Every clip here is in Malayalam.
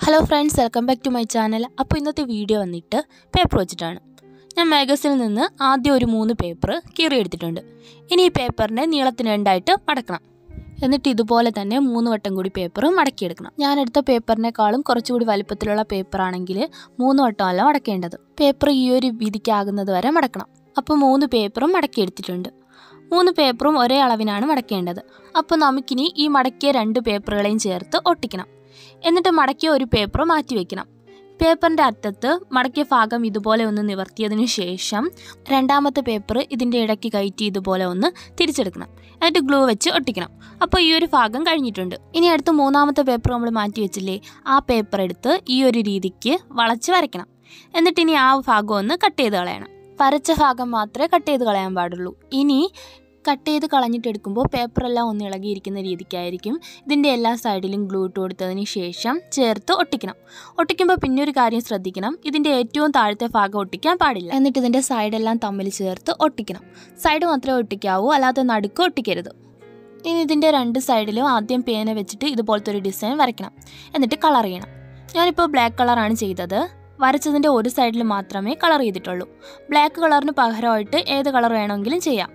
hello friends welcome back to my channel അപ്പോൾ ഇന്നത്തെ വീഡിയോ വന്നിട്ട് പേപ്പർ വെച്ചിട്ടാണ് ഞാൻ മാഗസിനിൽ നിന്ന് ആദ്യം ഒരു മൂന്ന് പേപ്പർ കീറിയെടുത്തിട്ടുണ്ട് ഇനി ഈ പേപ്പറിനെ നീളത്തിന് രണ്ടായിട്ട് മടക്കണം എന്നിട്ട് ഇതുപോലെ തന്നെ മൂന്ന് വട്ടം കൂടി പേപ്പർ മടക്കിയെടുക്കണം ഞാൻ എടുത്ത പേപ്പറിനേക്കാളും കുറച്ചുകൂടി വലിപ്പത്തിലുള്ള പേപ്പർ ആണെങ്കിൽ മൂന്ന് വട്ടമല്ല മടക്കേണ്ടത് പേപ്പർ ഈ ഒരു വീതിക്കാകുന്നത് വരെ മടക്കണം അപ്പോൾ മൂന്ന് പേപ്പറും മടക്കിയെടുത്തിട്ടുണ്ട് മൂന്ന് പേപ്പറും ഒരേ അളവിനാണ് മടക്കേണ്ടത് അപ്പോൾ നമുക്കിനി ഈ മടക്കിയ രണ്ട് പേപ്പറുകളെയും ചേർത്ത് ഒട്ടിക്കണം എന്നിട്ട് മടക്കിയ ഒരു പേപ്പർ മാറ്റി വെക്കണം പേപ്പറിൻ്റെ അറ്റത്ത് മടക്കിയ ഭാഗം ഇതുപോലെ ഒന്ന് നിവർത്തിയതിനു ശേഷം രണ്ടാമത്തെ പേപ്പർ ഇതിൻ്റെ ഇടയ്ക്ക് കയറ്റി ഇതുപോലെ ഒന്ന് തിരിച്ചെടുക്കണം എന്നിട്ട് ഗ്ലൂ വെച്ച് ഒട്ടിക്കണം അപ്പോൾ ഈ ഒരു ഭാഗം കഴിഞ്ഞിട്ടുണ്ട് ഇനി അടുത്ത് മൂന്നാമത്തെ പേപ്പർ നമ്മൾ മാറ്റി വെച്ചില്ലേ ആ പേപ്പർ എടുത്ത് ഈ ഒരു രീതിക്ക് വളച്ച് വരയ്ക്കണം എന്നിട്ട് ഇനി ആ ഭാഗം ഒന്ന് കട്ട് ചെയ്ത് കളയണം വരച്ച ഭാഗം മാത്രമേ കട്ട് ചെയ്ത് കളയാൻ പാടുള്ളൂ ഇനി കട്ട് ചെയ്ത് കളഞ്ഞിട്ട് എടുക്കുമ്പോൾ പേപ്പറെല്ലാം ഒന്ന് ഇളകിയിരിക്കുന്ന രീതിക്കായിരിക്കും ഇതിൻ്റെ എല്ലാ സൈഡിലും ഗ്ലൂ ഇട്ട് കൊടുത്തതിന് ശേഷം ചേർത്ത് ഒട്ടിക്കണം ഒട്ടിക്കുമ്പോൾ പിന്നെ ഒരു കാര്യം ശ്രദ്ധിക്കണം ഇതിൻ്റെ ഏറ്റവും താഴത്തെ ഭാഗം ഒട്ടിക്കാൻ പാടില്ല എന്നിട്ട് ഇതിൻ്റെ സൈഡെല്ലാം തമ്മിൽ ചേർത്ത് ഒട്ടിക്കണം സൈഡ് മാത്രമേ ഒട്ടിക്കാവൂ അല്ലാതെ നടുക്ക് ഒട്ടിക്കരുത് ഇനി ഇതിൻ്റെ രണ്ട് സൈഡിലും ആദ്യം പേന വെച്ചിട്ട് ഇതുപോലത്തെ ഒരു ഡിസൈൻ വരയ്ക്കണം എന്നിട്ട് കളർ ചെയ്യണം ഞാനിപ്പോൾ ബ്ലാക്ക് കളറാണ് ചെയ്തത് വരച്ചതിൻ്റെ ഒരു സൈഡിൽ മാത്രമേ കളർ ചെയ്തിട്ടുള്ളൂ ബ്ലാക്ക് കളറിന് പകരമായിട്ട് ഏത് കളർ വേണമെങ്കിലും ചെയ്യാം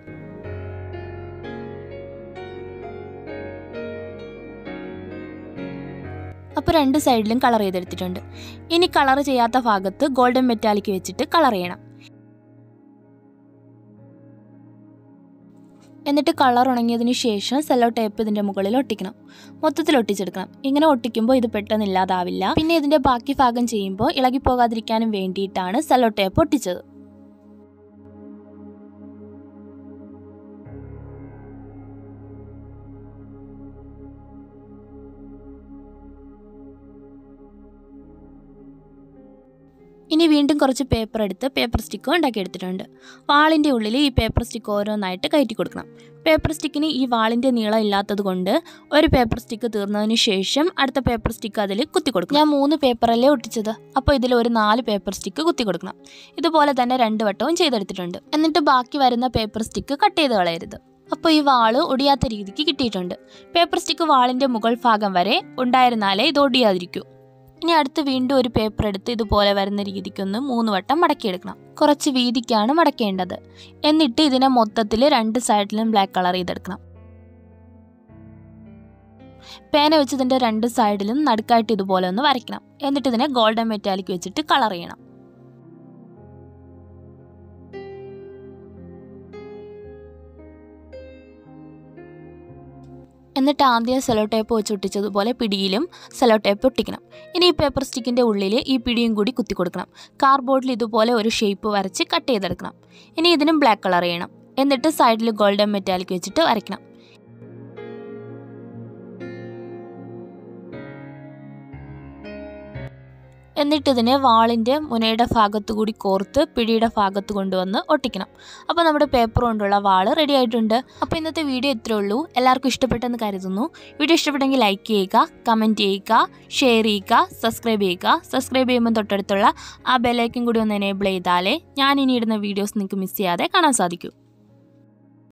അപ്പോൾ രണ്ട് സൈഡിലും കളർ ചെയ്തെടുത്തിട്ടുണ്ട് ഇനി കളർ ചെയ്യാത്ത ഭാഗത്ത് ഗോൾഡൻ മെറ്റാലിക് വെച്ചിട്ട് കളർ ചെയ്യണം എന്നിട്ട് കളർ ഉണങ്ങിയതിന് ശേഷം സെല്ലോ ടേപ്പ് ഇതിൻ്റെ മുകളിൽ ഒട്ടിക്കണം മൊത്തത്തിൽ ഒട്ടിച്ചെടുക്കണം ഇങ്ങനെ ഒട്ടിക്കുമ്പോൾ ഇത് പെട്ടെന്ന് ഇല്ലാതാവില്ല പിന്നെ ഇതിൻ്റെ ബാക്കി ഭാഗം ചെയ്യുമ്പോൾ ഇളകിപ്പോകാതിരിക്കാനും വേണ്ടിയിട്ടാണ് സെല്ലോ ടേപ്പ് ഒട്ടിച്ചത് ഇനി വീണ്ടും കുറച്ച് പേപ്പർ എടുത്ത് പേപ്പർ സ്റ്റിക്ക് ഉണ്ടാക്കി എടുത്തിട്ടുണ്ട് വാളിൻ്റെ ഉള്ളിൽ ഈ പേപ്പർ സ്റ്റിക്ക് ഓരോന്നായിട്ട് കയറ്റി കൊടുക്കണം പേപ്പർ സ്റ്റിക്കിന് ഈ വാളിൻ്റെ നീളം ഇല്ലാത്തത് കൊണ്ട് ഒരു പേപ്പർ സ്റ്റിക്ക് തീർന്നതിന് ശേഷം അടുത്ത പേപ്പർ സ്റ്റിക്ക് അതിൽ കുത്തി കൊടുക്കണം ഞാൻ മൂന്ന് പേപ്പറല്ലേ ഒട്ടിച്ചത് അപ്പോൾ ഇതിൽ ഒരു നാല് പേപ്പർ സ്റ്റിക്ക് കുത്തി കൊടുക്കണം ഇതുപോലെ തന്നെ രണ്ട് വട്ടവും ചെയ്തെടുത്തിട്ടുണ്ട് എന്നിട്ട് ബാക്കി വരുന്ന പേപ്പർ സ്റ്റിക്ക് കട്ട് ചെയ്ത് കളയരുത് അപ്പോൾ ഈ വാള് ഒടിയാത്ത രീതിക്ക് കിട്ടിയിട്ടുണ്ട് പേപ്പർ സ്റ്റിക്ക് വാളിൻ്റെ മുകൾ ഭാഗം വരെ ഉണ്ടായിരുന്നാലേ ഇത് ഒടിയാതിരിക്കൂ ഇനി അടുത്ത് വീണ്ടും ഒരു പേപ്പർ എടുത്ത് ഇതുപോലെ വരുന്ന രീതിക്കൊന്ന് മൂന്ന് വട്ടം മടക്കിയെടുക്കണം കുറച്ച് വീതിക്കാണ് മടക്കേണ്ടത് എന്നിട്ട് ഇതിനെ മൊത്തത്തിൽ രണ്ട് സൈഡിലും ബ്ലാക്ക് കളർ ചെയ്തെടുക്കണം പേന വെച്ച് ഇതിൻ്റെ രണ്ട് സൈഡിലും നടുക്കായിട്ട് ഇതുപോലെ ഒന്ന് വരയ്ക്കണം എന്നിട്ട് ഇതിനെ ഗോൾഡൻ മെറ്റാലിക് വെച്ചിട്ട് കളർ ചെയ്യണം എന്നിട്ട് ആദ്യം സെലോ ടേപ്പ് വെച്ച് ഒട്ടിച്ചതുപോലെ പിടിയിലും സെലോ ടേപ്പ് ഒട്ടിക്കണം ഇനി ഈ പേപ്പർ സ്റ്റിക്കിൻ്റെ ഉള്ളിൽ ഈ പിടിയും കൂടി കുത്തി കൊടുക്കണം കാർഡ്ബോർഡിൽ ഇതുപോലെ ഒരു ഷേപ്പ് വരച്ച് കട്ട് ചെയ്തെടുക്കണം ഇനി ഇതിനും ബ്ലാക്ക് കളർ ചെയ്യണം എന്നിട്ട് സൈഡിൽ ഗോൾഡൻ മെറ്റാലിക് വെച്ചിട്ട് വരയ്ക്കണം എന്നിട്ട് ഇതിനെ വാളിൻ്റെ മുനയുടെ ഭാഗത്തു കൂടി കോർത്ത് പിടിയുടെ ഭാഗത്ത് കൊണ്ടുവന്ന് ഒട്ടിക്കണം അപ്പോൾ നമ്മുടെ പേപ്പർ കൊണ്ടുള്ള വാള് റെഡി ആയിട്ടുണ്ട് അപ്പോൾ ഇന്നത്തെ വീഡിയോ ഇത്രേ ഉള്ളൂ എല്ലാവർക്കും ഇഷ്ടപ്പെട്ടെന്ന് കരുതുന്നു വീഡിയോ ഇഷ്ടപ്പെട്ടെങ്കിൽ ലൈക്ക് ചെയ്യുക കമൻറ്റ് ചെയ്യുക ഷെയർ ചെയ്യുക സബ്സ്ക്രൈബ് ചെയ്യുക സബ്സ്ക്രൈബ് ചെയ്യുമ്പോൾ തൊട്ടടുത്തുള്ള ആ ബെല്ലൈക്കും കൂടി ഒന്ന് എനേബിൾ ചെയ്താലേ ഞാൻ ഇനി ഇടുന്ന വീഡിയോസ് നിങ്ങൾക്ക് മിസ് ചെയ്യാതെ കാണാൻ സാധിക്കൂ